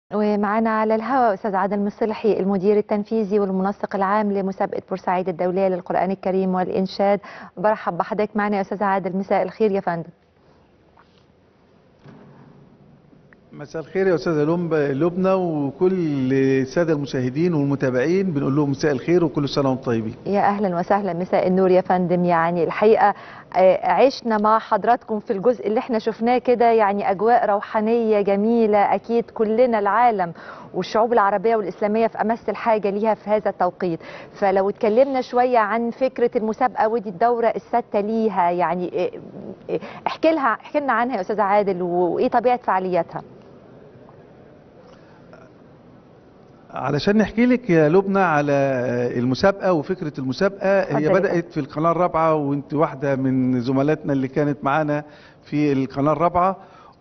ومعنا على الهواء استاذ عادل مصلحي المدير التنفيذي والمنسق العام لمسابقه بورسعيد الدوليه للقران الكريم والانشاد برحب بحضرتك معنا يا استاذ عادل مساء الخير يا فندم مساء الخير يا استاذه لب- لبنى وكل الساده المشاهدين والمتابعين بنقول لهم مساء الخير وكل سنه وانتم طيبين يا اهلا وسهلا مساء النور يا فندم يعني الحقيقه آه، عشنا مع حضراتكم في الجزء اللي احنا شفناه كده يعني اجواء روحانيه جميله اكيد كلنا العالم والشعوب العربيه والاسلاميه في امس الحاجه ليها في هذا التوقيت فلو اتكلمنا شويه عن فكره المسابقه ودي الدوره السادسه ليها يعني آه، آه، احكي لها احكي لنا عنها يا استاذ عادل وايه طبيعه فعالياتها علشان نحكي لك يا لبنى على المسابقه وفكره المسابقه هي اتفضلي. بدات في القناه الرابعه وانت واحده من زملاتنا اللي كانت معانا في القناه الرابعه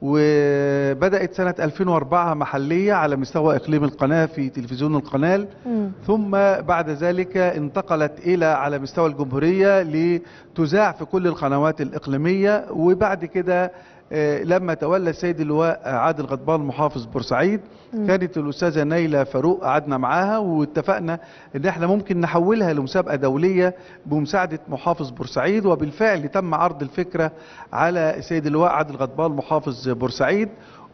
وبدات سنه 2004 محليه على مستوى اقليم القناه في تلفزيون القناه مم. ثم بعد ذلك انتقلت الى على مستوى الجمهوريه لتذاع في كل القنوات الاقليميه وبعد كده آه، لما تولى السيد اللواء عادل غضبان محافظ بورسعيد مم. كانت الاستاذه نيله فاروق قعدنا معاها واتفقنا ان احنا ممكن نحولها لمسابقه دوليه بمساعده محافظ بورسعيد وبالفعل تم عرض الفكره على السيد اللواء عادل غضبان محافظ بورسعيد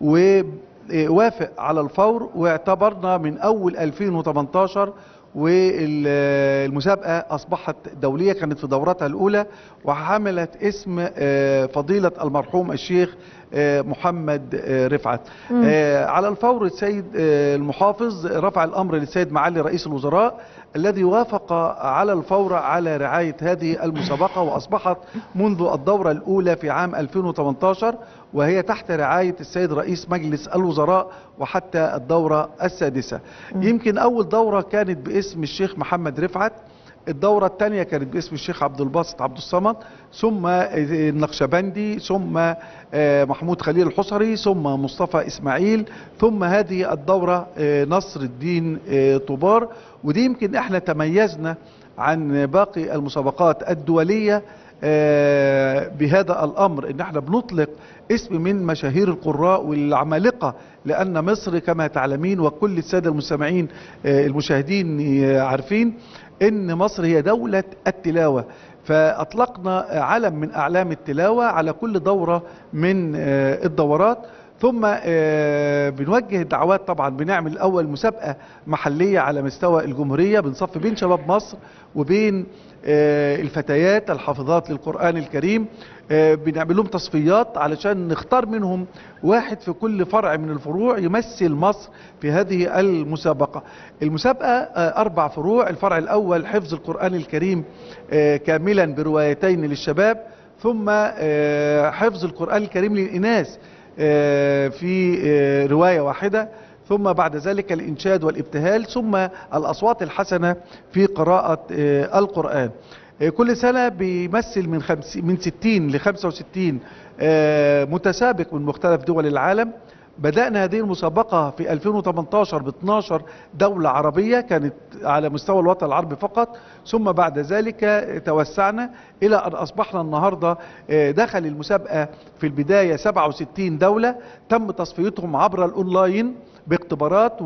ووافق على الفور واعتبرنا من اول 2018 والمسابقة أصبحت دولية كانت في دورتها الأولى وحملت اسم آه، فضيلة المرحوم الشيخ آه، محمد آه، رفعت مم. آه، على الفور السيد آه، المحافظ رفع الأمر للسيد معالي رئيس الوزراء الذي وافق على الفور على رعاية هذه المسابقة وأصبحت منذ الدورة الأولى في عام 2018 وهي تحت رعاية السيد رئيس مجلس الوزراء وحتى الدورة السادسة يمكن أول دورة كانت باسم الشيخ محمد رفعت الدورة الثانية كانت باسم الشيخ عبد الباسط عبد الصمد ثم النقشبندي ثم آه، محمود خليل الحصري ثم مصطفى إسماعيل ثم هذه الدورة آه، نصر الدين آه، طوبار ودي يمكن احنا تميزنا عن باقي المسابقات الدولية آه، بهذا الامر ان احنا بنطلق اسم من مشاهير القراء والعمالقه لان مصر كما تعلمين وكل الساده المستمعين آه، المشاهدين آه، عارفين ان مصر هي دوله التلاوه فاطلقنا علم من اعلام التلاوه على كل دوره من آه، الدورات ثم آه، بنوجه الدعوات طبعا بنعمل الاول مسابقه محليه على مستوى الجمهوريه بنصف بين شباب مصر وبين آه، الفتيات الحافظات للقران الكريم آه، بنعمل لهم تصفيات علشان نختار منهم واحد في كل فرع من الفروع يمثل مصر في هذه المسابقه المسابقه آه، اربع فروع الفرع الاول حفظ القران الكريم آه، كاملا بروايتين للشباب ثم آه، حفظ القران الكريم للاناث آه، في آه، رواية واحدة ثم بعد ذلك الإنشاد والابتهال ثم الأصوات الحسنة في قراءة آه، القرآن آه، كل سنة بيمثل من خمس من 60 ل 65 آه، متسابق من مختلف دول العالم بدأنا هذه المسابقة في 2018 ب 12 دولة عربية كانت على مستوى الوطن العربي فقط ثم بعد ذلك توسعنا إلى أن أصبحنا النهاردة آه، دخل المسابقة في البداية 67 دولة تم تصفيتهم عبر الأونلاين باختبارات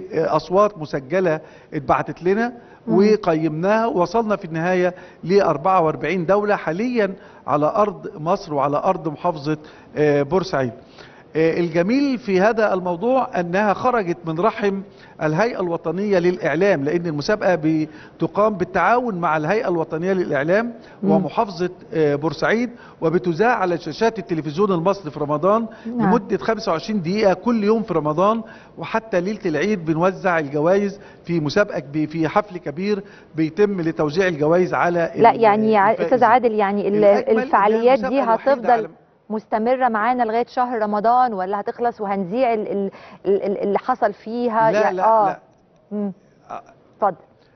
وأصوات مسجلة اتبعتت لنا وقيمناها ووصلنا في النهاية ل 44 دولة حاليا على أرض مصر وعلى أرض محافظة آه، بورسعيد آه، الجميل في هذا الموضوع انها خرجت من رحم الهيئه الوطنيه للاعلام لان المسابقه بتقام بالتعاون مع الهيئه الوطنيه للاعلام مم. ومحافظه آه، بورسعيد وبتذاع على شاشات التلفزيون المصري في رمضان نعم. لمده 25 دقيقه كل يوم في رمضان وحتى ليله العيد بنوزع الجوائز في مسابقه كبير في حفل كبير بيتم لتوزيع الجوائز على لا ال- يعني يا ع- الفائزين. استاذ عادل يعني ال- الأجمل إنها الفعاليات دي المسابقة الوحيدة هتفضل على- مستمرة معانا لغاية شهر رمضان ولا هتخلص وهنذيع ال- ال- ال- اللي حصل فيها لا يعني لا اه لا مم. آه. اتفضل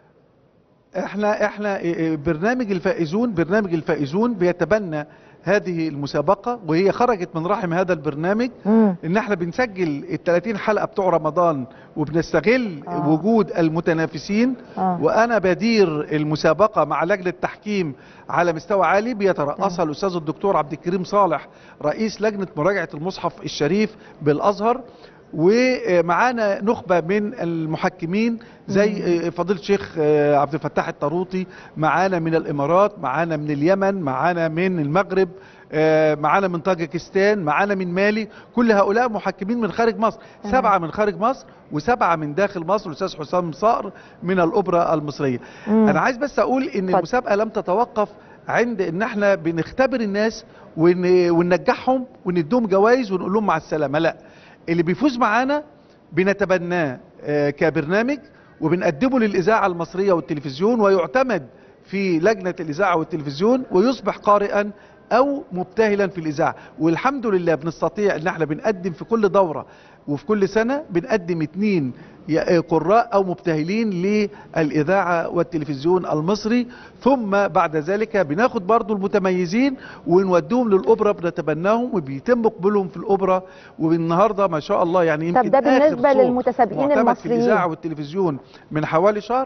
احنا احنا إيه إيه برنامج الفائزون برنامج الفائزون بيتبنى هذه المسابقة وهي خرجت من رحم هذا البرنامج مم. ان احنا بنسجل ال 30 حلقة بتوع رمضان وبنستغل آه. آه. وجود المتنافسين آه. وانا بدير المسابقة مع لجنة تحكيم على مستوى عالي بيترأسها الاستاذ الدكتور عبد الكريم صالح رئيس لجنة مراجعة المصحف الشريف بالازهر ومعانا نخبة من المحكمين زي فضيلة الشيخ عبد الفتاح الطاروطي معانا من الإمارات معانا من اليمن معانا من المغرب آه، معانا من طاجكستان معانا من مالي كل هؤلاء محكمين من خارج مصر تمام. سبعة من خارج مصر وسبعة من داخل مصر الأستاذ حسام صقر من الأوبرا المصرية مم. أنا عايز بس أقول إن اتفضل. المسابقة لم تتوقف عند إن إحنا بنختبر الناس ون- وننجحهم ونديهم جوائز ونقول لهم مع السلامة لا اللي بيفوز معانا بنتبناه آه، كبرنامج وبنقدمه للإذاعة المصرية والتلفزيون ويعتمد في لجنة الإذاعة والتلفزيون ويصبح قارئا أو مبتهلا في الإذاعة والحمد لله بنستطيع إن احنا بنقدم في كل دورة وفي كل سنة بنقدم اتنين ي- آه، قراء أو مبتهلين للإذاعة والتلفزيون المصري ثم بعد ذلك بناخد برضو المتميزين ونوديهم للأوبرا بنتبناهم وبيتم قبولهم في الأوبرا والنهاردة ما شاء الله يعني يمكن ده آخر بالنسبة صوت للمتسابقين معتمد في المصريين. الإذاعة والتلفزيون من حوالي شهر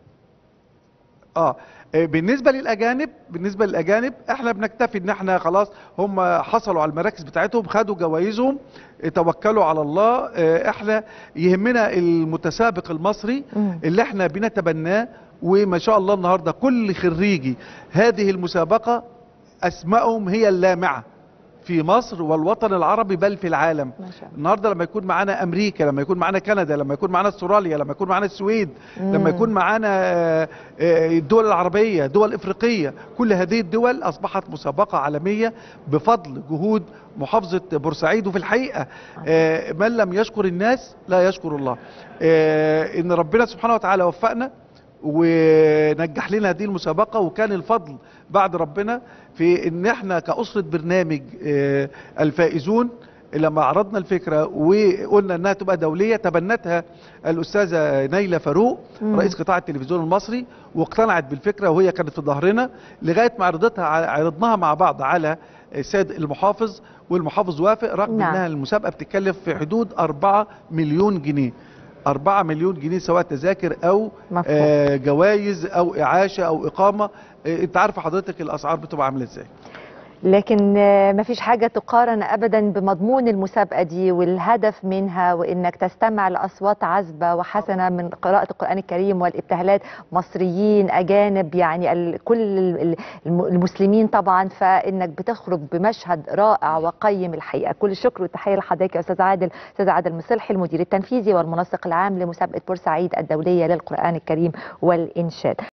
اه آه، بالنسبه للاجانب بالنسبه للاجانب احنا بنكتفي ان احنا خلاص هم حصلوا على المراكز بتاعتهم خدوا جوائزهم آه، توكلوا على الله آه، احنا يهمنا المتسابق المصري مم. اللي احنا بنتبناه وما شاء الله النهارده كل خريجي هذه المسابقه اسمائهم هي اللامعه في مصر والوطن العربي بل في العالم ما شاء الله النهارده لما يكون معانا امريكا لما يكون معانا كندا لما يكون معانا استراليا لما يكون معانا السويد مم. لما يكون معانا آه، آه، الدول العربيه دول افريقيه كل هذه الدول اصبحت مسابقه عالميه بفضل جهود محافظه بورسعيد وفي الحقيقه آه، من لم يشكر الناس لا يشكر الله آه، ان ربنا سبحانه وتعالى وفقنا ونجح لنا هذه المسابقة وكان الفضل بعد ربنا في ان احنا كأسرة برنامج آه، الفائزون لما عرضنا الفكرة وقلنا انها تبقى دولية تبنتها الأستاذة نيلة فاروق مم. رئيس قطاع التلفزيون المصري واقتنعت بالفكرة وهي كانت في ظهرنا لغاية ما عرضتها عرضناها مع بعض على السيد المحافظ والمحافظ وافق رغم نعم. انها المسابقة بتتكلف في حدود 4 مليون جنيه 4 مليون جنيه سواء تذاكر او مفهوم. آه، جوائز او اعاشه او اقامه آه، انت عارفه حضرتك الاسعار بتبقى عامله ازاي لكن آه، مفيش حاجة تقارن أبدا بمضمون المسابقة دي والهدف منها وإنك تستمع لأصوات عذبة وحسنة من قراءة القرآن الكريم والابتهالات مصريين أجانب يعني ال- كل ال- ال- الم- المسلمين طبعا فإنك بتخرج بمشهد رائع وقيم الحقيقة كل الشكر والتحية لحضرتك يا أستاذ عادل أستاذ عادل مصلحي المدير التنفيذي والمنسق العام لمسابقة بورسعيد الدولية للقرآن الكريم والإنشاد